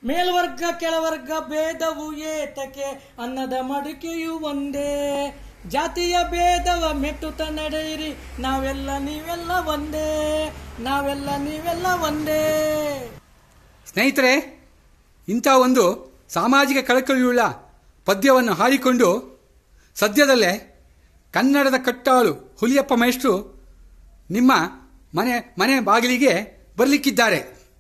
ಮೇಲ್ವರ್ಗ ಕೆಳವರ್ಗ ಭೇದವು ಏತಕ್ಕೆ ಅನ್ನದ ಮಡಿಕೆಯು ಒಂದೇ ಜಾತಿಯ ಭೇದವ ಮೆಟ್ಟುತ್ತ ನಡೆಯಿರಿ ನಾವೆಲ್ಲ ನೀವೆಲ್ಲ ಒಂದೇ ನಾವೆಲ್ಲ ನೀವೆಲ್ಲ ಒಂದೇ ಸ್ನೇಹಿತರೆ ಇಂಥ ಒಂದು ಸಾಮಾಜಿಕ ಕಳಕಳಿಯುಳ್ಳ ಪದ್ಯವನ್ನು ಹಾಡಿಕೊಂಡು ಸದ್ಯದಲ್ಲೇ ಕನ್ನಡದ ಕಟ್ಟಾಳು ಹುಲಿಯಪ್ಪ ಮೇಷ್ಟ್ರು ನಿಮ್ಮ ಮನೆ ಮನೆ ಬಾಗಿಲಿಗೆ ಬರಲಿಕ್ಕಿದ್ದಾರೆ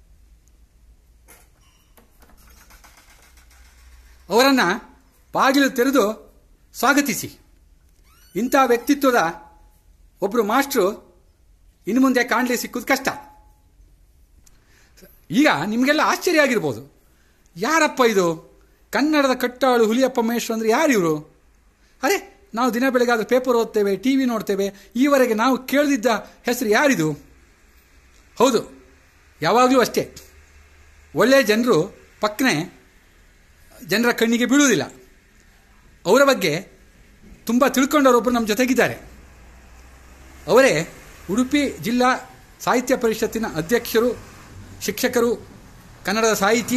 ಅವರನ್ನು ಬಾಗಿಲು ತೆರೆದು ಸ್ವಾಗತಿಸಿ ಇಂಥ ವ್ಯಕ್ತಿತ್ವದ ಒಬ್ಬರು ಮಾಸ್ಟ್ರು ಇನ್ನು ಮುಂದೆ ಕಾಣಲಿ ಸಿಕ್ಕುದು ಕಷ್ಟ ಈಗ ನಿಮಗೆಲ್ಲ ಆಶ್ಚರ್ಯ ಆಗಿರ್ಬೋದು ಯಾರಪ್ಪ ಇದು ಕನ್ನಡದ ಕಟ್ಟಾಳು ಹುಲಿಯಪ್ಪ ಮೇಷ್ಟ್ರು ಅಂದರೆ ಯಾರು ಇವರು ಅರೆ ನಾವು ದಿನ ಬೆಳಗಾದ್ರೆ ಪೇಪರ್ ಓದ್ತೇವೆ ಟಿ ವಿ ನೋಡ್ತೇವೆ ಈವರೆಗೆ ನಾವು ಕೇಳದಿದ್ದ ಹೆಸರು ಯಾರಿದು ಹೌದು ಯಾವಾಗಲೂ ಅಷ್ಟೇ ಒಳ್ಳೆಯ ಜನರು ಪಕ್ಕನೆ ಜನರ ಕಣ್ಣಿಗೆ ಬೀಳುವುದಿಲ್ಲ ಅವರ ಬಗ್ಗೆ ತುಂಬ ತಿಳ್ಕೊಂಡವರೊಬ್ಬರು ನಮ್ಮ ಜೊತೆಗಿದ್ದಾರೆ ಅವರೇ ಉಡುಪಿ ಜಿಲ್ಲಾ ಸಾಹಿತ್ಯ ಪರಿಷತ್ತಿನ ಅಧ್ಯಕ್ಷರು ಶಿಕ್ಷಕರು ಕನ್ನಡದ ಸಾಹಿತಿ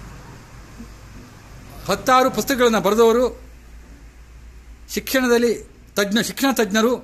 ಹತ್ತಾರು ಪುಸ್ತಕಗಳನ್ನು ಬರೆದವರು ಶಿಕ್ಷಣದಲ್ಲಿ ತಜ್ಞ ಶಿಕ್ಷಣ ತಜ್ಞರು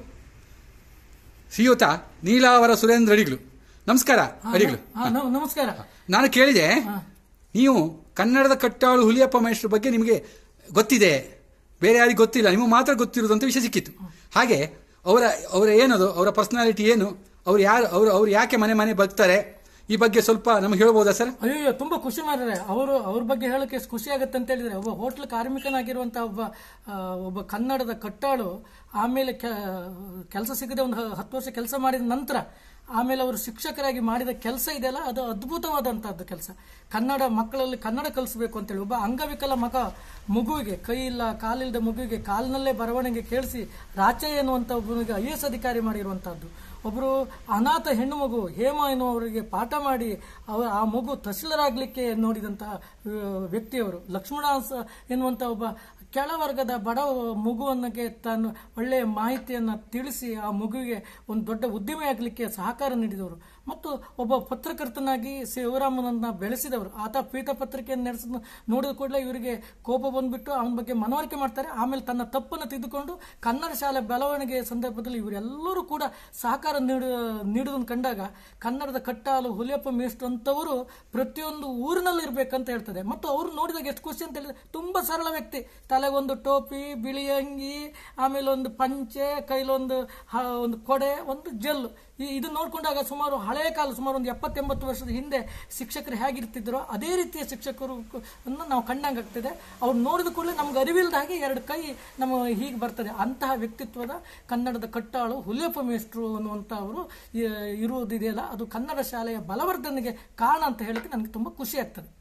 ಶ್ರೀಯುತ ನೀಲಾವರ ಸುರೇಂದ್ರ ಅಡಿಗಳು ನಮಸ್ಕಾರ ಅಡಿಗಳು ಹಾ, ನ- ನಮಸ್ಕಾರ ನಾನು ಕೇಳಿದೆ ಹಾ. ನೀವು ಕನ್ನಡದ ಕಟ್ಟಾಳು ಹುಲಿಯಪ್ಪ ಮಹೇಶ್ವರ ಬಗ್ಗೆ ನಿಮಗೆ ಗೊತ್ತಿದೆ ಬೇರೆ ಯಾರಿಗೆ ಗೊತ್ತಿಲ್ಲ ನಿಮಗೆ ಮಾತ್ರ ಗೊತ್ತಿರೋದು ಅಂತ ವಿಷಯ ಸಿಕ್ಕಿತ್ತು ಹಾಗೆ ಅವರ ಅವರ ಏನದು ಅವರ ಪರ್ಸನಾಲಿಟಿ ಏನು ಅವ್ರು ಯಾರು ಅವರು ಅವ್ರು ಯಾಕೆ ಮನೆ ಮನೆ ಬರ್ತಾರೆ ಈ ಬಗ್ಗೆ ಸ್ವಲ್ಪ ನಮಗೆ ಹೇಳ್ಬೋದಾ ಸರ್ ಅಯ್ಯೋ ತುಂಬಾ ಖುಷಿ ಮಾಡಿದ್ರೆ ಅವರು ಅವ್ರ ಬಗ್ಗೆ ಹೇಳಕ್ಕೆ ಎಷ್ಟು ಖುಷಿ ಆಗುತ್ತೆ ಅಂತ ಹೇಳಿದ್ರೆ ಒಬ್ಬ ಹೋಟ್ಲ್ ಕಾರ್ಮಿಕನಾಗಿರುವಂತಹ ಒಬ್ಬ ಆ, ಒಬ್ಬ ಕನ್ನಡದ ಕಟ್ಟಾಳು ಆಮೇಲೆ ಕೆಲಸ ಸಿಗದೆ ಒಂದು ಹ- ಹತ್ತು ವರ್ಷ ಕೆಲಸ ಮಾಡಿದ ನಂತರ ಆಮೇಲೆ ಅವರು ಶಿಕ್ಷಕರಾಗಿ ಮಾಡಿದ ಕೆಲಸ ಇದೆಯಲ್ಲ ಅದು ಅದ್ಭುತವಾದಂತಹದ್ದು ಕೆಲಸ ಕನ್ನಡ ಮಕ್ಕಳಲ್ಲಿ ಕನ್ನಡ ಕಲಿಸಬೇಕು ಅಂತೇಳಿ ಒಬ್ಬ ಅಂಗವಿಕಲ ಮಗ ಮಗುವಿಗೆ ಕೈ ಇಲ್ಲ ಕಾಲಿಲ್ಲದ ಮಗುವಿಗೆ ಕಾಲಿನಲ್ಲೇ ಬರವಣಿಗೆ ಕೇಳಿಸಿ ರಾಚೆ ಎನ್ನುವಂತ ಒಬ್ಬನಿಗೆ ಐ ಎಸ್ ಅಧಿಕಾರಿ ಮಾಡಿರುವಂತಹದ್ದು ಒಬ್ಬರು ಅನಾಥ ಹೆಣ್ಣು ಮಗು ಹೇಮ ಎನ್ನುವವರಿಗೆ ಪಾಠ ಮಾಡಿ ಅವ ಆ ಮಗು ತಹಶೀಲರಾಗಲಿಕ್ಕೆ ನೋಡಿದಂತಹ ಆ, ವ್ಯಕ್ತಿಯವರು ಲಕ್ಷ್ಮಣ ಸ- ಎನ್ನುವಂತ ಒಬ್ಬ ಕೆಳವರ್ಗದ ಬಡ ಮಗುವನ್ನಕ್ಕೆ ತಾನು ಒಳ್ಳೆಯ ಮಾಹಿತಿಯನ್ನು ತಿಳಿಸಿ ಆ ಮಗುವಿಗೆ ಒಂದು ದೊಡ್ಡ ಉದ್ಯಮಿ ಆಗಲಿಕ್ಕೆ ಸಹಕಾರ ನೀಡಿದವರು ಮತ್ತು ಒಬ್ಬ ಪತ್ರಕರ್ತನಾಗಿ ಶಿವರಾಮನನ್ನ ಬೆಳೆಸಿದವರು ಆತ ಪೀಠ ಪತ್ರಿಕೆಯನ್ನು ನಡೆಸಿದ ನೋಡಿದ ಕೂಡಲೇ ಇವರಿಗೆ ಕೋಪ ಬಂದ್ಬಿಟ್ಟು ಅವನ ಬಗ್ಗೆ ಮನವರಿಕೆ ಮಾಡ್ತಾರೆ ಆಮೇಲೆ ತನ್ನ ತಪ್ಪನ್ನು ತಿದ್ದುಕೊಂಡು ಕನ್ನಡ ಶಾಲೆ ಬೆಳವಣಿಗೆಯ ಸಂದರ್ಭದಲ್ಲಿ ಇವರೆಲ್ಲರೂ ಕೂಡ ಸಹಕಾರ ನೀಡ ನೀಡುವುದನ್ನು ಕಂಡಾಗ ಕನ್ನಡದ ಕಟ್ಟಾಲು ಹುಲಿಯಪ್ಪ ಮೇಷ್ಟ್ರು ಅಂತವರು ಪ್ರತಿಯೊಂದು ಊರಿನಲ್ಲಿ ಇರಬೇಕಂತ ಹೇಳ್ತದೆ ಮತ್ತು ಅವರು ನೋಡಿದಾಗ ಎಷ್ಟು ಖುಷಿ ಅಂತ ಹೇಳಿದ್ರೆ ತುಂಬಾ ಸರಳ ವ್ಯಕ್ತಿ ತಲೆಗೊಂದು ಟೋಪಿ ಬಿಳಿ ಅಂಗಿ ಆಮೇಲೆ ಒಂದು ಪಂಚೆ ಕೈಲೊಂದು ಹ- ಒಂದು ಕೊಡೆ ಒಂದು ಜೆಲ್ಲು ಈ- ಇದು ನೋಡ್ಕೊಂಡಾಗ ಸುಮಾರು ಹಳೆಯ ಕಾಲ ಸುಮಾರು ಒಂದು ಎಪ್ಪತ್ತೆಂಬತ್ತು ವರ್ಷದ ಹಿಂದೆ ಶಿಕ್ಷಕರು ಹೇಗಿರ್ತಿದ್ರೋ ಅದೇ ರೀತಿಯ ಶಿಕ್ಷಕರು ಕ- ಅನ್ನು ನಾವು ಕಂಡಂಗಾಗ್ತದೆ ಅವ್ರು ನೋಡಿದ ಕೂಡಲೇ ನಮ್ಗೆ ಅರಿವಿಲ್ಲದ ಹಾಗೆ ಎರಡು ಕೈ ನಮ್ಮ ಹೀಗೆ ಬರ್ತದೆ ಅಂತಹ ವ್ಯಕ್ತಿತ್ವದ ಕನ್ನಡದ ಕಟ್ಟಾಳು ಹುಲಿಯಪ್ಪ ಮೇಷ್ಟ್ರು ಅನ್ನುವಂಥ ಅವರು ಇರುವುದಿದೆಯಲ್ಲ ಅದು ಕನ್ನಡ ಶಾಲೆಯ ಬಲವರ್ಧನೆಗೆ ಕಾರಣ ಅಂತ ಹೇಳಕ್ಕೆ ನನಗೆ ತುಂಬಾ ಖುಷಿ ಆಗ್ತದೆ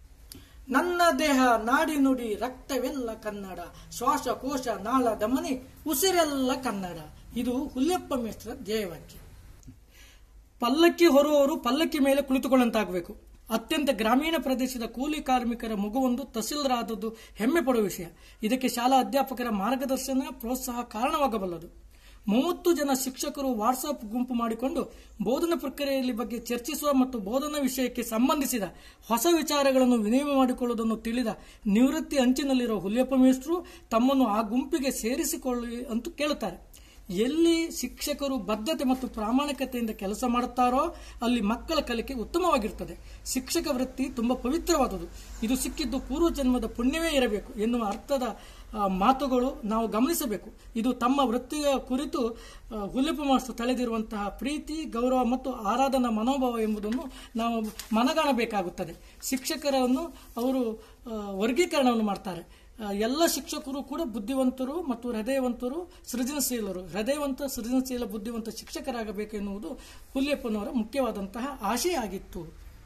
ನನ್ನ ದೇಹ ನಾಡಿ ನುಡಿ ರಕ್ತವೆಲ್ಲ ಕನ್ನಡ ಶ್ವಾಸಕೋಶ ನಾಳ ದಮನಿ ಉಸಿರೆಲ್ಲ ಕನ್ನಡ ಇದು ಹುಲ್ಯಪ್ಪ ಮೇಸ್ತ್ರ ಧ್ಯೇಯವಾಕ್ಯ ಪಲ್ಲಕ್ಕಿ ಹೊರುವವರು ಪಲ್ಲಕ್ಕಿ ಮೇಲೆ ಕುಳಿತುಕೊಳ್ಳಂತಾಗಬೇಕು ಅತ್ಯಂತ ಗ್ರಾಮೀಣ ಪ್ರದೇಶದ ಕೂಲಿ ಕಾರ್ಮಿಕರ ಮಗುವೊಂದು ತಹಸೀಲ್ದಾರ್ ಆದದ್ದು ಹೆಮ್ಮೆ ಪಡುವ ವಿಷಯ ಇದಕ್ಕೆ ಶಾಲಾ ಅಧ್ಯಾಪಕರ ಮಾರ್ಗದರ್ಶನ ಪ್ರೋತ್ಸಾಹ ಕಾರಣವಾಗಬಲ್ಲದು ಮೂವತ್ತು ಜನ ಶಿಕ್ಷಕರು ವಾಟ್ಸಾಪ್ ಗುಂಪು ಮಾಡಿಕೊಂಡು ಬೋಧನಾ ಪ್ರಕ್ರಿಯೆಯಲ್ಲಿ ಬಗ್ಗೆ ಚರ್ಚಿಸುವ ಮತ್ತು ಬೋಧನಾ ವಿಷಯಕ್ಕೆ ಸಂಬಂಧಿಸಿದ ಹೊಸ ವಿಚಾರಗಳನ್ನು ವಿನಿಮಯ ಮಾಡಿಕೊಳ್ಳುವುದನ್ನು ತಿಳಿದ ನಿವೃತ್ತಿ ಅಂಚಿನಲ್ಲಿರುವ ಹುಲಿಯಪ್ಪ ಮೇಷ್ಟ್ರು ತಮ್ಮನ್ನು ಆ ಗುಂಪಿಗೆ ಸೇರಿಸಿಕೊಳ್ಳಿ ಅಂತ ಕೇಳುತ್ತಾರೆ ಎಲ್ಲಿ ಶಿಕ್ಷಕರು ಬದ್ಧತೆ ಮತ್ತು ಪ್ರಾಮಾಣಿಕತೆಯಿಂದ ಕೆಲಸ ಮಾಡುತ್ತಾರೋ ಅಲ್ಲಿ ಮಕ್ಕಳ ಕಲಿಕೆ ಉತ್ತಮವಾಗಿರುತ್ತದೆ ಶಿಕ್ಷಕ ವೃತ್ತಿ ತುಂಬಾ ಪವಿತ್ರವಾದುದು ಇದು ಸಿಕ್ಕಿದ್ದು ಪೂರ್ವ ಜನ್ಮದ ಪುಣ್ಯವೇ ಇರಬೇಕು ಎನ್ನುವ ಅರ್ಥದ ಆ, ಮಾತುಗಳು ನಾವು ಗಮನಿಸಬೇಕು ಇದು ತಮ್ಮ ವೃತ್ತಿಯ ಕುರಿತು ಆ, ಹುಲಿಪ ಮಾಸ್ಟರ್ ತಳೆದಿರುವಂತಹ ಪ್ರೀತಿ ಗೌರವ ಮತ್ತು ಆರಾಧನಾ ಮನೋಭಾವ ಎಂಬುದನ್ನು ನಾವು ಮನಗಾಣಬೇಕಾಗುತ್ತದೆ ಶಿಕ್ಷಕರನ್ನು ಅವರು ಆ, ವರ್ಗೀಕರಣವನ್ನು ಮಾಡ್ತಾರೆ ಆ, ಎಲ್ಲ ಶಿಕ್ಷಕರು ಕೂಡ ಬುದ್ಧಿವಂತರು ಮತ್ತು ಹೃದಯವಂತರು ಸೃಜನಶೀಲರು ಹೃದಯವಂತ ಸೃಜನಶೀಲ ಬುದ್ಧಿವಂತ ಶಿಕ್ಷಕರಾಗಬೇಕು ಎನ್ನುವುದು ಹುಲಿಯಪ್ಪನವರ ಮುಖ್ಯವಾದಂತಹ ಆಶಯ ಆಗಿತ್ತು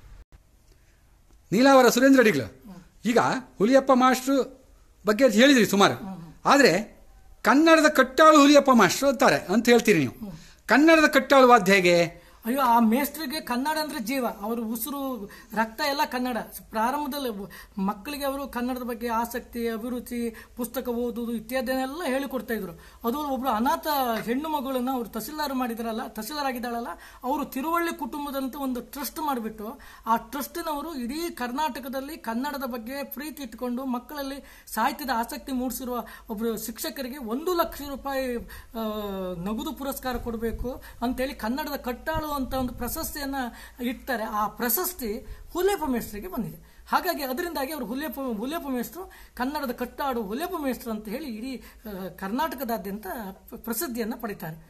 ನೀಲಾವರ ಸುರೇಂದ್ರ ಅಡಿಗಳು ಈಗ ಹುಲಿಯಪ್ಪ ಮಾಸ್ಟ್ರು ಬಗ್ಗೆ ಹೇಳಿದ್ರಿ ಸುಮಾರು ಆದರೆ ಕನ್ನಡದ ಕಟ್ಟಾಳು ಹುಲಿಯಪ್ಪ ಮಾಸ್ಟ್ರು ಅಂತಾರೆ ಅಂತ ಹೇಳ್ತೀರಿ ನೀವು ಕನ್ನಡದ ಕಟ್ಟಾಳು ವಾದ್ಯ ಹೇಗೆ ಅಯ್ಯೋ ಆ ಮೇಸ್ಟ್ರಿಗೆ ಕನ್ನಡ ಅಂದ್ರೆ ಜೀವ ಅವರು ಉಸಿರು ರಕ್ತ ಎಲ್ಲ ಕನ್ನಡ ಪ್ರಾರಂಭದಲ್ಲಿ ಮಕ್ಕಳಿಗೆ ಅವರು ಕನ್ನಡದ ಬಗ್ಗೆ ಆಸಕ್ತಿ ಅಭಿರುಚಿ ಪುಸ್ತಕ ಓದುವುದು ಇತ್ಯಾದಿನೆಲ್ಲ ಹೇಳಿಕೊಡ್ತಾ ಇದ್ರು ಅದು ಒಬ್ರು ಅನಾಥ ಹೆಣ್ಣು ಮಗಳನ್ನ ಅವರು ತಹಸೀಲ್ದಾರ್ ಮಾಡಿದ್ರಲ್ಲ ತಹಸೀಲ್ದಾರ್ ಆಗಿದ್ದಾಳಲ್ಲ ಅವರು ತಿರುವಳ್ಳಿ ಕುಟುಂಬದಂತ ಒಂದು ಟ್ರಸ್ಟ್ ಮಾಡಿಬಿಟ್ಟು ಆ ಟ್ರಸ್ಟಿನವರು ಇಡೀ ಕರ್ನಾಟಕದಲ್ಲಿ ಕನ್ನಡದ ಬಗ್ಗೆ ಪ್ರೀತಿ ಇಟ್ಕೊಂಡು ಮಕ್ಕಳಲ್ಲಿ ಸಾಹಿತ್ಯದ ಆಸಕ್ತಿ ಮೂಡಿಸಿರುವ ಒಬ್ಬರು ಶಿಕ್ಷಕರಿಗೆ ಒಂದು ಲಕ್ಷ ರೂಪಾಯಿ ಆ, ನಗದು ಪುರಸ್ಕಾರ ಕೊಡಬೇಕು ಅಂತೇಳಿ ಕನ್ನಡದ ಕಟ್ಟಾಳು ಅಂತ ಒಂದು ಪ್ರಶಸ್ತಿಯನ್ನ ಇಡ್ತಾರೆ ಆ ಪ್ರಶಸ್ತಿ ಹುಲೇಪ ಮೇಸ್ಟ್ರಿಗೆ ಬಂದಿದೆ ಹಾಗಾಗಿ ಅದರಿಂದಾಗಿ ಅವರು ಹುಲೇಪ ಹುಲೇಪ ಮೇಷ್ಟ್ರು ಕನ್ನಡದ ಕಟ್ಟಾಡು ಹುಲೇಪ ಮೇಷ್ಟ್ರು ಅಂತ ಹೇಳಿ ಇಡೀ ಆ, ಕರ್ನಾಟಕದಾದ್ಯಂತ ಪ್ರಸಿದ್ಧಿಯನ್ನ ಪಡಿತಾರೆ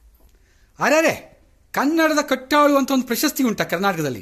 ಅರೆ ಕನ್ನಡದ ಕಟ್ಟಾಳು ಅಂತ ಒಂದು ಪ್ರಶಸ್ತಿ ಉಂಟಾ ಕರ್ನಾಟಕದಲ್ಲಿ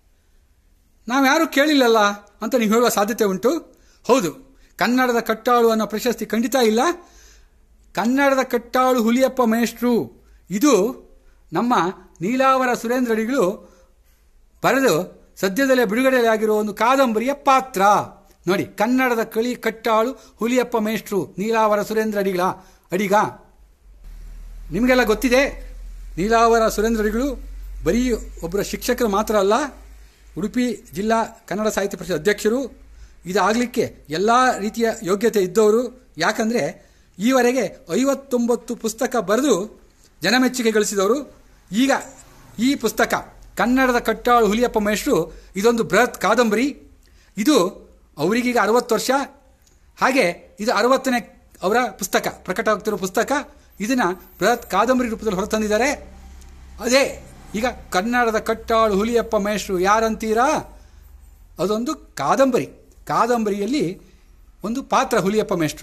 ನಾವು ಯಾರು ಕೇಳಿಲ್ಲಲ್ಲ ಅಂತ ನೀವು ಹೇಳುವ ಸಾಧ್ಯತೆ ಉಂಟು ಹೌದು ಕನ್ನಡದ ಕಟ್ಟಾಳು ಅನ್ನೋ ಪ್ರಶಸ್ತಿ ಖಂಡಿತ ಇಲ್ಲ ಕನ್ನಡದ ಕಟ್ಟಾಳು ಹುಲಿಯಪ್ಪ ಮೇಷ್ಟ್ರು ಇದು ನಮ್ಮ ನೀಲಾವರ ಸುರೇಂದ್ರ ಅಡಿಗಳು ಬರೆದು ಸದ್ಯದಲ್ಲೇ ಬಿಡುಗಡೆಯಾಗಿರುವ ಒಂದು ಕಾದಂಬರಿಯ ಪಾತ್ರ ನೋಡಿ ಕನ್ನಡದ ಕಳಿ ಕಟ್ಟಾಳು ಹುಲಿಯಪ್ಪ ಮೇಷ್ಟ್ರು ನೀಲಾವರ ಸುರೇಂದ್ರ ಅಡಿಗಳ ಅಡಿಗ ನಿಮಗೆಲ್ಲ ಗೊತ್ತಿದೆ ನೀಲಾವರ ಸುರೇಂದ್ರ ಅಡಿಗಳು ಬರೀ ಒಬ್ಬರ ಶಿಕ್ಷಕರು ಮಾತ್ರ ಅಲ್ಲ ಉಡುಪಿ ಜಿಲ್ಲಾ ಕನ್ನಡ ಸಾಹಿತ್ಯ ಪರಿಷತ್ ಅಧ್ಯಕ್ಷರು ಇದಾಗಲಿಕ್ಕೆ ಎಲ್ಲ ರೀತಿಯ ಯೋಗ್ಯತೆ ಇದ್ದವರು ಯಾಕಂದರೆ ಈವರೆಗೆ ಐವತ್ತೊಂಬತ್ತು ಪುಸ್ತಕ ಬರೆದು ಜನಮೆಚ್ಚುಗೆ ಗಳಿಸಿದವರು ಈಗ ಈ ಪುಸ್ತಕ ಕನ್ನಡದ ಕಟ್ಟಾಳು ಹುಲಿಯಪ್ಪ ಮೇಷ್ಟ್ರು ಇದೊಂದು ಬೃಹತ್ ಕಾದಂಬರಿ ಇದು ಅವರಿಗೀಗ ಅರವತ್ತು ವರ್ಷ ಹಾಗೆ ಇದು ಅರವತ್ತನೇ ಅವರ ಪುಸ್ತಕ ಪ್ರಕಟವಾಗ್ತಿರೋ ಪುಸ್ತಕ ಇದನ್ನು ಬೃಹತ್ ಕಾದಂಬರಿ ರೂಪದಲ್ಲಿ ಹೊರತಂದಿದ್ದಾರೆ ಅದೇ ಈಗ ಕನ್ನಡದ ಕಟ್ಟಾಳು ಹುಲಿಯಪ್ಪ ಮೇಷ್ಟ್ರು ಯಾರಂತೀರಾ ಅದೊಂದು ಕಾದಂಬರಿ ಕಾದಂಬರಿಯಲ್ಲಿ ಒಂದು ಪಾತ್ರ ಹುಲಿಯಪ್ಪ ಮೇಷ್ಟ್ರು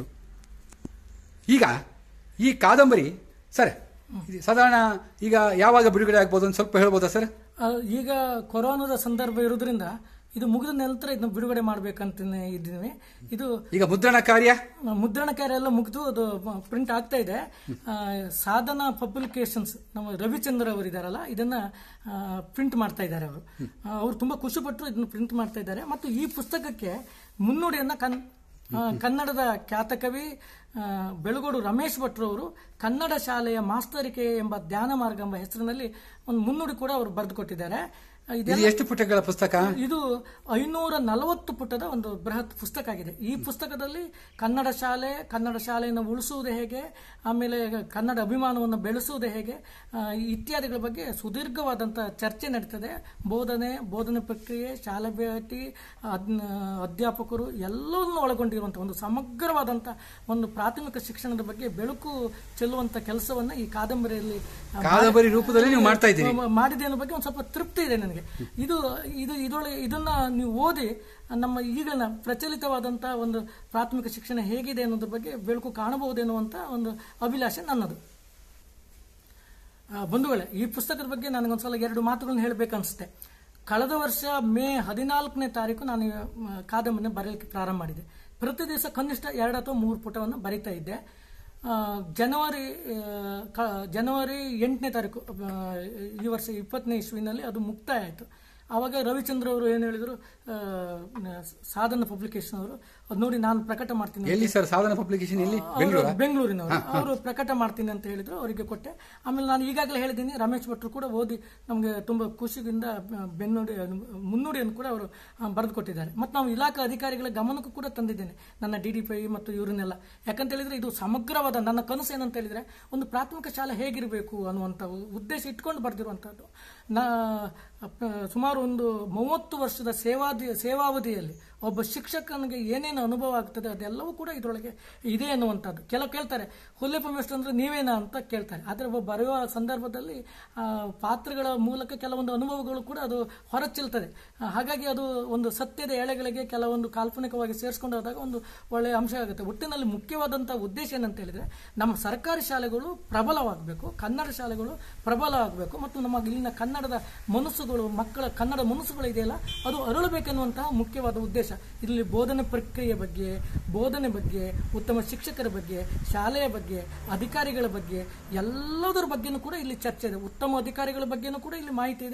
ಈಗ ಈ ಕಾದಂಬರಿ ಸರ್ ಇದು ಸಾಧಾರಣ ಈಗ ಯಾವಾಗ ಬಿಡುಗಡೆ ಆಗ್ಬೋದು ಅಂತ ಸ್ವಲ್ಪ ಹೇಳ್ಬೋದಾ ಸರ್ ಆ, ಈಗ ಕೊರೋನಾದ ಸಂದರ್ಭ ಇರೋದ್ರಿಂದ ಇದು ಮುಗಿದ ನಂತರ ಇದನ್ನ ಬಿಡುಗಡೆ ಮಾಡ್ಬೇಕಂತ ಇದ್ದೀನಿ ಇದು ಈಗ ಮುದ್ರಣ ಕಾರ್ಯ ಮುದ್ರಣ ಕಾರ್ಯ ಎಲ್ಲ ಮುಗಿದು ಅದು ಪ್ರಿಂಟ್ ಆಗ್ತಾ ಇದೆ ಆ, ಸಾಧನ ಪಬ್ಲಿಕೇಶನ್ಸ್ ನಮ್ಮ ರವಿಚಂದ್ರ ಅವರು ಇದಾರಲ್ಲ ಇದನ್ನ ಪ್ರಿಂಟ್ ಮಾಡ್ತಾ ಇದ್ದಾರೆ ಅವರು ಅವರು ತುಂಬಾ ಖುಷಿ ಪಟ್ಟರು ಇದನ್ನ ಪ್ರಿಂಟ್ ಮಾಡ್ತಾ ಇದ್ದಾರೆ ಮತ್ತು ಈ ಪುಸ್ತಕಕ್ಕೆ ಮುನ್ನುಡಿಯನ್ನ ಕನ್ ಆ, ಕನ್ನಡದ ಖ್ಯಾತ ಕವಿ ಆ, ಬೆಳಗೋಡು ರಮೇಶ್ ಭಟ್ರವರು ಕನ್ನಡ ಶಾಲೆಯ ಮಾಸ್ತರಿಕೆ ಎಂಬ ಧ್ಯಾನ ಮಾರ್ಗ ಎಂಬ ಹೆಸರಿನಲ್ಲಿ ಒಂದು ಮುನ್ನುಡಿ ಕೂಡ ಅವರು ಬರೆದು ಕೊಟ್ಟಿದ್ದಾರೆ ಇದೆಲ್ಲ ಇದು ಎಷ್ಟು ಪುಟಗಳ ಪುಸ್ತಕ ಇದು ಐನೂರ ನಲವತ್ತು ಪುಟದ ಒಂದು ಬೃಹತ್ ಪುಸ್ತಕ ಆಗಿದೆ ಈ ಪುಸ್ತಕದಲ್ಲಿ ಕನ್ನಡ ಶಾಲೆ ಕನ್ನಡ ಶಾಲೆಯನ್ನು ಉಳಿಸುವುದು ಹೇಗೆ ಆಮೇಲೆ ಕನ್ನಡ ಅಭಿಮಾನವನ್ನು ಬೆಳೆಸುವುದು ಹೇಗೆ ಆ, ಇತ್ಯಾದಿಗಳ ಬಗ್ಗೆ ಸುದೀರ್ಘವಾದಂಥ ಚರ್ಚೆ ನಡೀತದೆ ಬೋಧನೆ ಬೋಧನೆ ಪ್ರಕ್ರಿಯೆ ಶಾಲೆ ಭೇಟಿ ಅದ್- ಅಧ್ಯಾಪಕರು ಎಲ್ಲವನ್ನು ಒಳಗೊಂಡಿರುವಂಥ ಒಂದು ಸಮಗ್ರವಾದಂಥ ಒಂದು ಪ್ರಾಥಮಿಕ ಶಿಕ್ಷಣದ ಬಗ್ಗೆ ಬೆಳಕು ಚೆಲ್ಲುವಂಥ ಕೆಲಸವನ್ನ ಈ ಕಾದಂಬರಿಯಲ್ಲಿ ಆ, ಕಾದಂಬರಿ ರೂಪದಲ್ಲಿ ನೀವು ಮಾಡ್ತಾ ಇದ್ದೀರಿ ಮ- ಮಾಡಿದೆ ಅನ್ನೋ ಬಗ್ಗೆ ಒಂದು ಸ್ವಲ್ಪ ತೃಪ್ತಿ ಇದೆ ನನಗೆ ಇದು ಇದು ಇದರೊಳಗೆ ಇದನ್ನ ನೀವು ಓದಿ ನಮ್ಮ ಈಗಿನ ಪ್ರಚಲಿತವಾದಂಥ ಒಂದು ಪ್ರಾಥಮಿಕ ಶಿಕ್ಷಣ ಹೇಗಿದೆ ಅನ್ನೋದ್ರ ಬಗ್ಗೆ ಬೆಳಕು ಕಾಣಬಹುದೇನ್ನುವಂತ ಒಂದು ಅಭಿಲಾಷೆ ನನ್ನದು ಆ, ಬಂಧುಗಳೇ ಈ ಪುಸ್ತಕದ ಬಗ್ಗೆ ನನಗೊಂದ್ಸಲ ಎರಡು ಮಾತುಗಳನ್ನು ಹೇಳಬೇಕನ್ಸುತ್ತೆ ಕಳೆದ ವರ್ಷ ಮೇ ಹದಿನಾಲ್ಕನೇ ತಾರೀಕು ನಾನು ಈ, ಮ, ಕಾದಂಬರಿನ ಬರೆಯಲಿಕ್ಕೆ ಪ್ರಾರಂಭ ಮಾಡಿದೆ ಪ್ರತಿ ದಿವಸ ಕನಿಷ್ಠ ಎರಡು ಅಥವಾ ಮೂರು ಪುಟವನ್ನು ಬರಿತಾ ಇದ್ದೆ ಆ, ಜನವರಿ ಆ, ಕ- ಜನವರಿ ಎಂಟನೇ ತಾರೀಕು ಆ, ಈ ವರ್ಷ ಇಪ್ಪತ್ತನೇ ಇಸ್ವಿನಲ್ಲಿ ಅದು ಮುಕ್ತಾಯ ಆಯಿತು ಆವಾಗ ರವಿಚಂದ್ರ ಅವರು ಏನು ಹೇಳಿದರು ಸಾಧನ ಪಬ್ಲಿಕೇಶನ್ ಅವರು ಅದು ನೋಡಿ ನಾನು ಪ್ರಕಟ ಮಾಡ್ತೀನಿ ಎಲ್ಲಿ ಸರ್ ಸಾಧನ ಪಬ್ಲಿಕೇಶನ್ ಎಲ್ಲಿ ಅವರು ಬೆಂಗಳೂರ ಬೆಂಗಳೂರಿನವರು ಅವರು ಪ್ರಕಟ ಮಾಡ್ತೀನಿ ಅಂತ ಹೇಳಿದ್ರು ಅವರಿಗೆ ಕೊಟ್ಟೆ ಆಮೇಲೆ ನಾನು ಈಗಾಗಲೇ ಹೇಳಿದ್ದೀನಿ ರಮೇಶ್ ಭಟ್ರು ಕೂಡ ಓದಿ ನಮಗೆ ತುಂಬಾ ಖುಷಿಯಿಂದ ಆ, ಬೆನ್ನುಡಿ ಮುನ್ನುಡಿಯನ್ನು ಕೂಡ ಅವರು ಬರೆದು ಕೊಟ್ಟಿದ್ದಾರೆ ಮತ್ತು ನಾವು ಇಲಾಖಾ ಅಧಿಕಾರಿಗಳ ಗಮನಕ್ಕೂ ಕೂಡ ತಂದಿದ್ದೇನೆ ನನ್ನ ಡಿ ಡಿ ಪಿ ಮತ್ತು ಇವರನ್ನೆಲ್ಲ ಯಾಕಂತ ಹೇಳಿದ್ರೆ ಇದು ಸಮಗ್ರವಾದ ನನ್ನ ಕನಸು ಏನಂತ ಹೇಳಿದ್ರೆ ಒಂದು ಪ್ರಾಥಮಿಕ ಶಾಲೆ ಹೇಗಿರಬೇಕು ಅನ್ನುವಂಥ ಉದ್ದೇಶ ಇಟ್ಕೊಂಡು ಬರೆದಿರುವಂಥದ್ದು ನಾ ಅಪ್ಪ- ಸುಮಾರು ಒಂದು ಮೂವತ್ತು ವರ್ಷದ ಸೇವಾದಿ ಸೇವಾವಧಿಯಲ್ಲಿ ಒಬ್ಬ ಶಿಕ್ಷಕನಿಗೆ ಏನೇನು ಅನುಭವ ಆಗ್ತದೆ ಅದೆಲ್ಲವೂ ಕೂಡ ಇದರೊಳಗೆ ಇದೆ ಅನ್ನುವಂಥದ್ದು ಕೆಲವು ಕೇಳ್ತಾರೆ ಹುಲ್ಲೆಪ್ಪ ಮೇಷ್ಟ್ರು ಅಂದ್ರೆ ನೀವೇನಾ ಅಂತ ಕೇಳ್ತಾರೆ ಆದರೆ ಒಬ್ಬ ಬರೆಯುವ ಸಂದರ್ಭದಲ್ಲಿ ಆ, ಪಾತ್ರಗಳ ಮೂಲಕ ಕೆಲವೊಂದು ಅನುಭವಗಳು ಕೂಡ ಅದು ಹೊರಚಿಲ್ತದೆ ಆ, ಹಾಗಾಗಿ ಅದು ಒಂದು ಸತ್ಯದ ಎಳೆಗಳಿಗೆ ಕೆಲವೊಂದು ಕಾಲ್ಪನಿಕವಾಗಿ ಸೇರಿಸ್ಕೊಂಡು ಹೋದಾಗ ಒಂದು ಒಳ್ಳೆಯ ಅಂಶ ಆಗುತ್ತೆ ಒಟ್ಟಿನಲ್ಲಿ ಮುಖ್ಯವಾದಂಥ ಉದ್ದೇಶ ಏನಂತ ಹೇಳಿದ್ರೆ ನಮ್ಮ ಸರ್ಕಾರಿ ಶಾಲೆಗಳು ಪ್ರಬಲವಾಗಬೇಕು ಕನ್ನಡ ಶಾಲೆಗಳು ಪ್ರಬಲ ಆಗಬೇಕು ಮತ್ತು ನಮ್ಮ ಇಲ್ಲಿನ ಕನ್ನಡದ ಮನಸ್ಸುಗಳು ಮಕ್ಕಳ ಕನ್ನಡ ಮನಸ್ಸುಗಳು ಇದೆಯಲ್ಲ ಅದು ಅರಳಬೇಕೆನ್ನುವಂತಹ ಮುಖ್ಯವಾದ ಉದ್ದೇಶ ಇಲ್ಲಿ ಬೋಧನೆ ಪ್ರಕ್ರಿಯೆ ಬಗ್ಗೆ ಬೋಧನೆ ಬಗ್ಗೆ ಉತ್ತಮ ಶಿಕ್ಷಕರ ಬಗ್ಗೆ ಶಾಲೆಯ ಬಗ್ಗೆ ಅಧಿಕಾರಿಗಳ ಬಗ್ಗೆ ಎಲ್ಲದರ ಬಗ್ಗೆನೂ ಕೂಡ ಇಲ್ಲಿ ಚರ್ಚೆ ಇದೆ ಉತ್ತಮ ಅಧಿಕಾರಿಗಳ ಬಗ್ಗೆನೂ ಕೂಡ ಇಲ್ಲಿ ಮಾಹಿತಿ ಇದೆ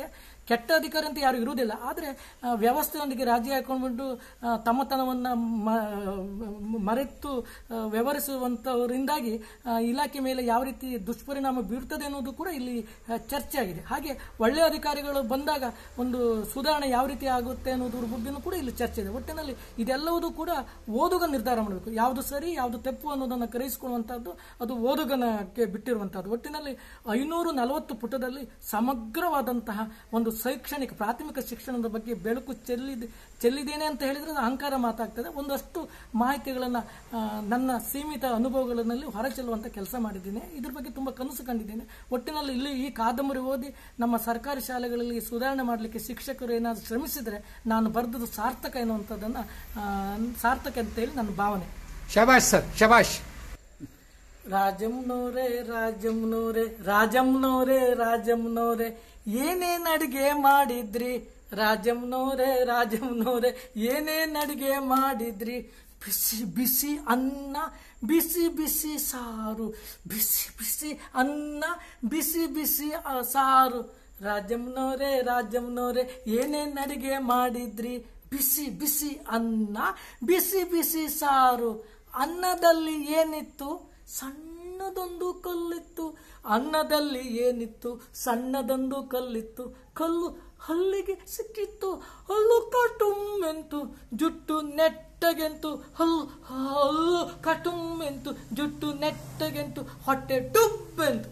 ಕೆಟ್ಟ ಅಧಿಕಾರಿ ಅಂತ ಯಾರು ಇರುವುದಿಲ್ಲ ಆದರೆ ಆ, ವ್ಯವಸ್ಥೆಯೊಂದಿಗೆ ರಾಜಿ ಹಾಕೊಂಡ್ಬಿಟ್ಟು ಆ, ತಮ್ಮತನವನ್ನು ಮ- ಮರೆತು ಆ, ವ್ಯವಹರಿಸುವಂಥವರಿಂದಾಗಿ ಆ, ಇಲಾಖೆ ಮೇಲೆ ಯಾವ ರೀತಿ ದುಷ್ಪರಿಣಾಮ ಬೀರ್ತದೆ ಅನ್ನೋದು ಕೂಡ ಇಲ್ಲಿ ಆ, ಚರ್ಚೆ ಆಗಿದೆ ಹಾಗೆ ಒಳ್ಳೆಯ ಅಧಿಕಾರಿಗಳು ಬಂದಾಗ ಒಂದು ಸುಧಾರಣೆ ಯಾವ ರೀತಿ ಆಗುತ್ತೆ ಅನ್ನೋದ್ರ ಬಗ್ಗೆನೂ ಕೂಡ ಇಲ್ಲಿ ಚರ್ಚೆ ಇದೆ ಒಟ್ಟಿನಲ್ಲಿ ಇದೆಲ್ಲವೂ ಕೂಡ ಓದುಗ ನಿರ್ಧಾರ ಮಾಡಬೇಕು ಯಾವುದು ಸರಿ ಯಾವುದು ತಪ್ಪು ಅನ್ನೋದನ್ನು ಗ್ರಹಿಸಿಕೊಳ್ಳುವಂಥದ್ದು ಅದು ಓದುಗನಕ್ಕೆ ಬಿಟ್ಟಿರುವಂಥದ್ದು ಒಟ್ಟಿನಲ್ಲಿ ಐನೂರು ನಲವತ್ತು ಪುಟದಲ್ಲಿ ಸಮಗ್ರವಾದಂತಹ ಒಂದು ಶೈಕ್ಷಣಿಕ ಪ್ರಾಥಮಿಕ ಶಿಕ್ಷಣದ ಬಗ್ಗೆ ಬೆಳಕು ಚೆಲ್ಲಿದೆ ಚೆಲ್ಲಿದ್ದೇನೆ ಅಂತ ಹೇಳಿದ್ರೆ ಅದು ಅಹಂಕಾರ ಮಾತಾಗ್ತದೆ ಒಂದಷ್ಟು ಮಾಹಿತಿಗಳನ್ನು ನನ್ನ ಸೀಮಿತ ಅನುಭವಗಳಲ್ಲಿ ಹೊರಚೆಲ್ಲುವಂಥ ಕೆಲಸ ಮಾಡಿದ್ದೇನೆ ಇದ್ರ ಬಗ್ಗೆ ತುಂಬ ಕನಸು ಕಂಡಿದ್ದೇನೆ ಒಟ್ಟಿನಲ್ಲಿ ಇಲ್ಲಿ ಈ ಕಾದಂಬರಿ ಓದಿ ನಮ್ಮ ಸರ್ಕಾರಿ ಶಾಲೆಗಳಲ್ಲಿ ಸುಧಾರಣೆ ಮಾಡಲಿಕ್ಕೆ ಶಿಕ್ಷಕರು ಏನಾದರೂ ಶ್ರಮಿಸಿದರೆ ನಾನು ಬರೆದದ್ದು ಸಾರ್ಥಕ ಎನ್ನುವಂಥದ್ದನ್ನು ಆ, ಸಾರ್ಥಕ ಅಂತೇಳಿ ನನ್ನ ಭಾವನೆ ಶಬಾಷ್ ಸರ್ ಶಬಾಷ್ ರಾಜಮ್ನೋರೆ ರಾಜಮ್ನೋರೆ ರಾಜಮ್ನೋರೆ ರಾಜಮ್ನೋರೆ ಏನೇನ್ ಅಡಿಗೆ ಮಾಡಿದ್ರಿ ರಾಜಮ್ನೋರೆ ರಾಜಮ್ನೋರೆ ಏನೇನ್ ಅಡಿಗೆ ಮಾಡಿದ್ರಿ ಬಿಸಿ ಬಿಸಿ ಅನ್ನ ಬಿಸಿ ಬಿಸಿ ಸಾರು ಬಿಸಿ ಬಿಸಿ ಅನ್ನ ಬಿಸಿ ಬಿಸಿ ಆ ಸಾರು ರಾಜಮ್ನೋರೆ ರಾಜಮ್ನೋರೆ ಏನೇನ್ ಅಡಿಗೆ ಮಾಡಿದ್ರಿ ಬಿಸಿ ಬಿಸಿ ಅನ್ನ ಬಿಸಿ ಬಿಸಿ ಸಾರು ಅನ್ನದಲ್ಲಿ ಏನಿತ್ತು ಸಣ್ಣದೊಂದು ಕಲ್ಲಿತ್ತು ಅನ್ನದಲ್ಲಿ ಏನಿತ್ತು ಸಣ್ಣದೊಂದು ಕಲ್ಲಿತ್ತು ಕಲ್ಲು ಹಲ್ಲಿಗೆ ಸಿಕ್ಕಿತ್ತು ಹಲ್ಲು ಕಟುಮ್ಮೆಂತು ಜುಟ್ಟು ನೆಟ್ಟಗೆಂತು ಹಲ್ಲು ಹಲ್ಲು ಕಟುಮ್ಮೆಂತು ಜುಟ್ಟು ನೆಟ್ಟಗೆಂತು ಹೊಟ್ಟೆ ಡುಬ್ಬೆಂತು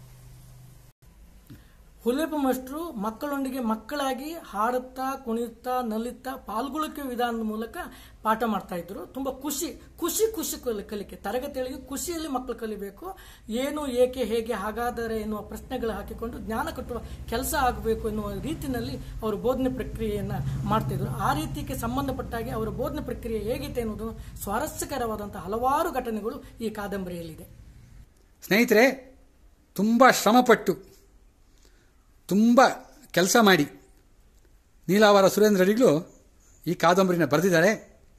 ಹುಲಿಪ ಮಾಸ್ಟ್ರು ಮಕ್ಕಳೊಂದಿಗೆ ಮಕ್ಕಳಾಗಿ ಹಾಡುತ್ತಾ ಕುಣಿಯುತ್ತಾ ನಲಿಯುತ್ತಾ ಪಾಲ್ಗೊಳ್ಳುವಿಕೆ ವಿಧಾನದ ಮೂಲಕ ಪಾಠ ಮಾಡ್ತಾ ಇದ್ರು ತುಂಬಾ ಖುಷಿ ಖುಷಿ ಖುಷಿ ಕಲಿ- ಕಲಿಕೆ ತರಗತಿಗಳಿಗೆ ಖುಷಿಯಲ್ಲಿ ಮಕ್ಕಳು ಕಲಿಬೇಕು ಏನು ಏಕೆ ಹೇಗೆ ಹಾಗಾದರೆ ಎನ್ನುವ ಪ್ರಶ್ನೆಗಳು ಹಾಕಿಕೊಂಡು ಜ್ಞಾನ ಕಟ್ಟುವ ಕೆಲಸ ಆಗಬೇಕು ಎನ್ನುವ ರೀತಿಯಲ್ಲಿ ಅವರು ಬೋಧನೆ ಪ್ರಕ್ರಿಯೆಯನ್ನು ಮಾಡ್ತಿದ್ರು ಆ ರೀತಿಗೆ ಸಂಬಂಧಪಟ್ಟಾಗೆ ಅವರ ಬೋಧನೆ ಪ್ರಕ್ರಿಯೆ ಹೇಗಿತ್ತು ಎನ್ನುವುದು ಸ್ವಾರಸ್ಯಕರವಾದಂತಹ ಹಲವಾರು ಘಟನೆಗಳು ಈ ಕಾದಂಬರಿಯಲ್ಲಿದೆ ಸ್ನೇಹಿತರೆ ತುಂಬ ಶ್ರಮಪಟ್ಟು ತುಂಬ ಕೆಲಸ ಮಾಡಿ ನೀಲಾವರ ಸುರೇಂದ್ರ ಅಡಿಗಳು ಈ ಕಾದಂಬರಿನ ಬರೆದಿದ್ದಾರೆ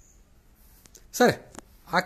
ಸರ್ ಆ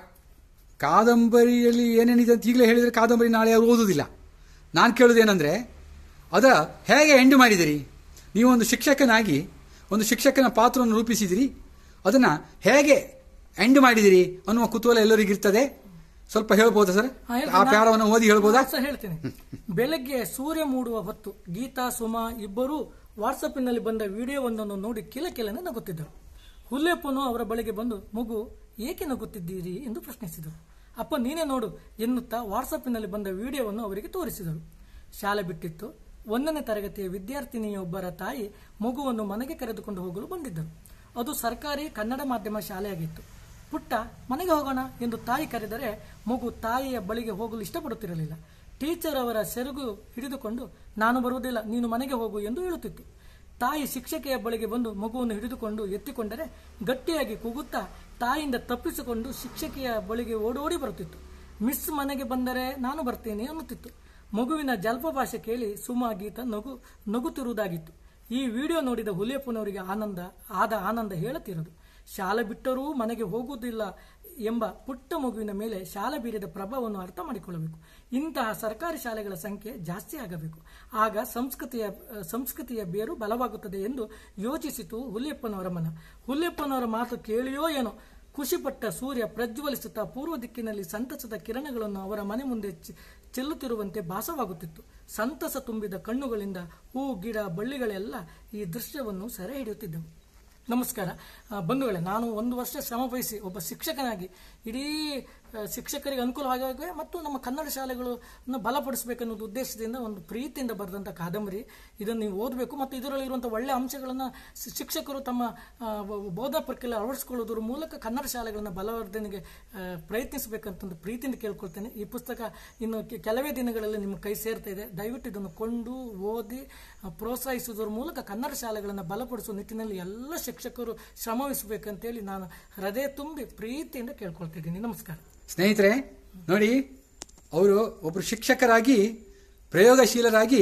ಕಾದಂಬರಿಯಲ್ಲಿ ಏನೇನಿದೆ ಅಂತ ಈಗಲೇ ಹೇಳಿದರೆ ಕಾದಂಬರಿ ನಾಳೆ ಅವರು ಓದುವುದಿಲ್ಲ ನಾನು ಕೇಳೋದೇನೆಂದರೆ ಅದ ಹೇಗೆ ಎಂಡು ಮಾಡಿದಿರಿ ನೀವೊಂದು ಶಿಕ್ಷಕನಾಗಿ ಒಂದು ಶಿಕ್ಷಕನ ಪಾತ್ರವನ್ನು ರೂಪಿಸಿದಿರಿ ಅದನ್ನು ಹೇಗೆ ಎಂಡ್ ಮಾಡಿದಿರಿ ಅನ್ನುವ ಕುತೂಹಲ ಎಲ್ಲರಿಗಿರ್ತದೆ ಸ್ವಲ್ಪ ಹೇಳ್ಬೋದಾ ಸರ್ ಹಾ, ಹೇಳ್ತೀನಿ. ಆ ಪ್ಯಾರವನ್ನು ಓದಿ ಹೇಳ್ಬೋದಾ ಸರ್ ಹೇಳ್ತೀನಿ ಬೆಳಗ್ಗೆ ಸೂರ್ಯ ಮೂಡುವ ಹೊತ್ತು ಗೀತಾ ಸುಮಾ ಇಬ್ಬರು ವಾಟ್ಸಪ್ಪಿನಲ್ಲಿ ಬಂದ ವಿಡಿಯೋವೊಂದನ್ನು ನೋಡಿ ಕಿಲ ಕಿಲನೆ ನಗುತ್ತಿದ್ದರು ಹುಲ್ಲೆಪ್ಪನು ಅವರ ಬಳಿಗೆ ಬಂದು ಮಗು ಏಕೆ ನಗುತ್ತಿದ್ದೀರಿ ಎಂದು ಪ್ರಶ್ನಿಸಿದರು ಅಪ್ಪ ನೀನೇ ನೋಡು ಎನ್ನುತ್ತಾ ವಾಟ್ಸಪ್ಪಿನಲ್ಲಿ ಬಂದ ವಿಡಿಯೋವನ್ನು ಅವರಿಗೆ ತೋರಿಸಿದರು ಶಾಲೆ ಬಿಟ್ಟಿತ್ತು ಒಂದನೇ ತರಗತಿಯ ವಿದ್ಯಾರ್ಥಿನಿಯೊಬ್ಬರ ತಾಯಿ ಮಗುವನ್ನು ಮನೆಗೆ ಕರೆದುಕೊಂಡು ಹೋಗಲು ಬಂದಿದ್ದರು ಅದು ಸರ್ಕಾರಿ ಕನ್ನಡ ಮಾಧ್ಯಮ ಶಾಲೆಯಾಗಿತ್ತು ಪುಟ್ಟ ಮನೆಗೆ ಹೋಗೋಣ ಎಂದು ತಾಯಿ ಕರೆದರೆ ಮಗು ತಾಯಿಯ ಬಳಿಗೆ ಹೋಗಲು ಇಷ್ಟಪಡುತ್ತಿರಲಿಲ್ಲ ಟೀಚರ್ ಅವರ ಸೆರಗು ಹಿಡಿದುಕೊಂಡು ನಾನು ಬರುವುದಿಲ್ಲ ನೀನು ಮನೆಗೆ ಹೋಗು ಎಂದು ಹೇಳುತ್ತಿತ್ತು ತಾಯಿ ಶಿಕ್ಷಕಿಯ ಬಳಿಗೆ ಬಂದು ಮಗುವನ್ನು ಹಿಡಿದುಕೊಂಡು ಎತ್ತಿಕೊಂಡರೆ ಗಟ್ಟಿಯಾಗಿ ಕೂಗುತ್ತಾ ತಾಯಿಯಿಂದ ತಪ್ಪಿಸಿಕೊಂಡು ಶಿಕ್ಷಕಿಯ ಬಳಿಗೆ ಓಡೋಡಿ ಬರುತ್ತಿತ್ತು ಮಿಸ್ ಮನೆಗೆ ಬಂದರೆ ನಾನು ಬರ್ತೇನೆ ಅನ್ನುತ್ತಿತ್ತು ಮಗುವಿನ ಜಲ್ಪ ಭಾಷೆ ಕೇಳಿ ಸುಮಾ ಗೀತ ನಗು ನಗುತ್ತಿರುವುದಾಗಿತ್ತು ಈ ವಿಡಿಯೋ ನೋಡಿದ ಹುಲಿಯಪ್ಪನವರಿಗೆ ಆನಂದ ಆದ ಆನಂದ ಹೇಳುತ್ತಿರದು ಶಾಲೆ ಬಿಟ್ಟರೂ ಮನೆಗೆ ಹೋಗುವುದಿಲ್ಲ ಎಂಬ ಪುಟ್ಟ ಮಗುವಿನ ಮೇಲೆ ಶಾಲೆ ಬೀರಿದ ಪ್ರಭಾವವನ್ನು ಅರ್ಥ ಮಾಡಿಕೊಳ್ಳಬೇಕು ಇಂತಹ ಸರ್ಕಾರಿ ಶಾಲೆಗಳ ಸಂಖ್ಯೆ ಜಾಸ್ತಿ ಆಗಬೇಕು ಆಗ ಸಂಸ್ಕೃತಿಯ ಸಂಸ್ಕೃತಿಯ ಬೇರು ಬಲವಾಗುತ್ತದೆ ಎಂದು ಯೋಚಿಸಿತು ಹುಲಿಯಪ್ಪನವರ ಮನ ಹುಲಿಯಪ್ಪನವರ ಮಾತು ಕೇಳಿಯೋ ಏನೋ ಖುಷಿಪಟ್ಟ ಸೂರ್ಯ ಪ್ರಜ್ವಲಿಸುತ್ತಾ ಪೂರ್ವ ದಿಕ್ಕಿನಲ್ಲಿ ಸಂತಸದ ಕಿರಣಗಳನ್ನು ಅವರ ಮನೆ ಮುಂದೆ ಚೆ- ಚೆಲ್ಲುತ್ತಿರುವಂತೆ ಭಾಸವಾಗುತ್ತಿತ್ತು ಸಂತಸ ತುಂಬಿದ ಕಣ್ಣುಗಳಿಂದ ಹೂ ಗಿಡ ಬಳ್ಳಿಗಳೆಲ್ಲ ಈ ದೃಶ್ಯವನ್ನು ಸೆರೆ ಹಿಡಿಯುತ್ತಿದ್ದವು ನಮಸ್ಕಾರ ಆ, ಬಂಧುಗಳೇ ನಾನು ಒಂದು ವರ್ಷ ಶ್ರಮ ವಹಿಸಿ ಒಬ್ಬ ಶಿಕ್ಷಕನಾಗಿ ಇಡೀ ಆ, ಶಿಕ್ಷಕರಿಗೆ ಅನುಕೂಲವಾಗಿ ಮತ್ತು ನಮ್ಮ ಕನ್ನಡ ಶಾಲೆಗಳನ್ನು ಬಲಪಡಿಸಬೇಕನ್ನೋದು ಉದ್ದೇಶದಿಂದ ಒಂದು ಪ್ರೀತಿಯಿಂದ ಬರೆದಂಥ ಕಾದಂಬರಿ ಇದನ್ನು ನೀವು ಓದಬೇಕು ಮತ್ತು ಇದರಲ್ಲಿರುವಂಥ ಒಳ್ಳೆಯ ಅಂಶಗಳನ್ನು ಶಿ- ಶಿಕ್ಷಕರು ತಮ್ಮ ಆ, ಬ- ಬೋಧನಾ ಪ್ರಕ್ರಿಯೆ ಅಳವಡಿಸಿಕೊಳ್ಳೋದ್ರ ಮೂಲಕ ಕನ್ನಡ ಶಾಲೆಗಳನ್ನು ಬಲವರ್ಧನೆಗೆ ಆ, ಪ್ರಯತ್ನಿಸಬೇಕಂತಂದು ಪ್ರೀತಿಯಿಂದ ಕೇಳ್ಕೊಳ್ತೇನೆ ಈ ಪುಸ್ತಕ ಇನ್ನು ಕೆ- ಕೆಲವೇ ದಿನಗಳಲ್ಲಿ ನಿಮ್ಮ ಕೈ ಸೇರ್ತಾ ಇದೆ ದಯವಿಟ್ಟು ಇದನ್ನು ಕೊಂಡು ಓದಿ ಆ, ಪ್ರೋತ್ಸಾಹಿಸುವುದರ ಮೂಲಕ ಕನ್ನಡ ಶಾಲೆಗಳನ್ನು ಬಲಪಡಿಸುವ ನಿಟ್ಟಿನಲ್ಲಿ ಎಲ್ಲ ಶಿಕ್ಷಕರು ಶ್ರಮವಹಿಸಬೇಕಂತೇಳಿ ನಾನು ಹೃದಯ ತುಂಬಿ ಪ್ರೀತಿಯಿಂದ ಕೇಳ್ಕೊಳ್ತಿದ್ದೀನಿ ನಮಸ್ಕಾರ ಸ್ನೇಹಿತರೆ ನೋಡಿ ಅವರು ಒಬ್ಬರು ಶಿಕ್ಷಕರಾಗಿ ಪ್ರಯೋಗಶೀಲರಾಗಿ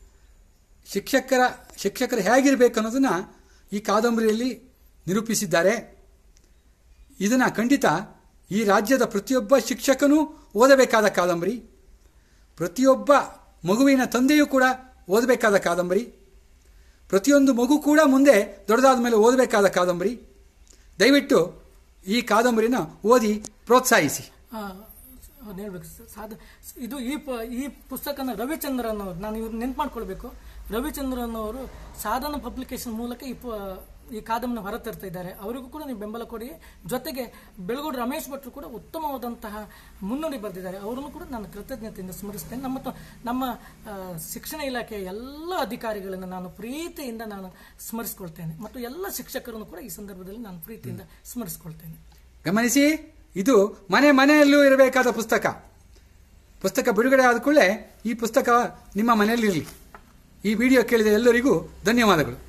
ಶಿಕ್ಷಕರ ಶಿಕ್ಷಕರು ಹೇಗಿರಬೇಕು ಅನ್ನೋದನ್ನು ಈ ಕಾದಂಬರಿಯಲ್ಲಿ ನಿರೂಪಿಸಿದ್ದಾರೆ ಇದನ್ನು ಖಂಡಿತ ಈ ರಾಜ್ಯದ ಪ್ರತಿಯೊಬ್ಬ ಶಿಕ್ಷಕನೂ ಓದಬೇಕಾದ ಕಾದಂಬರಿ ಪ್ರತಿಯೊಬ್ಬ ಮಗುವಿನ ತಂದೆಯೂ ಕೂಡ ಓದಬೇಕಾದ ಕಾದಂಬರಿ ಪ್ರತಿಯೊಂದು ಮಗು ಕೂಡ ಮುಂದೆ ದೊಡ್ಡದಾದ ಮೇಲೆ ಓದಬೇಕಾದ ಕಾದಂಬರಿ ದಯವಿಟ್ಟು ಈ ಕಾದಂಬರಿನ ಓದಿ ಪ್ರೋತ್ಸಾಹಿಸಿ ಆ, ಅದ್ ಹೇಳ್ಬೇಕು ಸರ್. ಸಾಧ ಇದು ಈ ಪ ಈ ಪುಸ್ತಕನ ರವಿಚಂದ್ರನ್ ಅವರು ನಾನು ಇವ್ರು ನೆನ್ಪು ಮಾಡ್ಕೊಳ್ಬೇಕು ರವಿಚಂದ್ರನ್ ಅವರು ಸಾಧನ ಪಬ್ಲಿಕೇಶನ್ ಮೂಲಕ ಈ ಪ ಈ ಕಾದಂಬರಿನ ಹೊರತರ್ತಾ ಇದ್ದಾರೆ ಅವರಿಗೂ ಕೂಡ ನೀವು ಬೆಂಬಲ ಕೊಡಿ ಜೊತೆಗೆ ಬೆಳಗೋಡು ರಮೇಶ್ ಭಟ್ರು ಕೂಡ ಉತ್ತಮವಾದಂತಹ ಮುನ್ನುಡಿ ಬರೆದಿದ್ದಾರೆ ಅವರನ್ನು ಕೂಡ ನಾನು ಕೃತಜ್ಞತೆಯಿಂದ ಸ್ಮರಿಸ್ತೇನೆ ನಮ್ಮ ತ- ನಮ್ಮ ಆ, ಶಿಕ್ಷಣ ಇಲಾಖೆಯ ಎಲ್ಲ ಅಧಿಕಾರಿಗಳನ್ನು ನಾನು ಪ್ರೀತಿಯಿಂದ ನಾನು ಸ್ಮರಿಸ್ಕೊಳ್ತೇನೆ ಮತ್ತು ಎಲ್ಲ ಶಿಕ್ಷಕರನ್ನು ಕೂಡ ಈ ಸಂದರ್ಭದಲ್ಲಿ ನಾನು ಪ್ರೀತಿಯಿಂದ ಸ್ಮರಿಸ್ಕೊಳ್ತೇನೆ ಗಮನಿಸಿ ಇದು ಮನೆ ಮನೆಯಲ್ಲೂ ಇರಬೇಕಾದ ಪುಸ್ತಕ ಪುಸ್ತಕ ಬಿಡುಗಡೆ ಆದ ಕೂಡಲೇ ಈ ಪುಸ್ತಕ ನಿಮ್ಮ ಮನೆಯಲ್ಲಿರಲಿ ಈ ವಿಡಿಯೋ ಕೇಳಿದ ಎಲ್ಲರಿಗೂ ಧನ್ಯವಾದಗಳು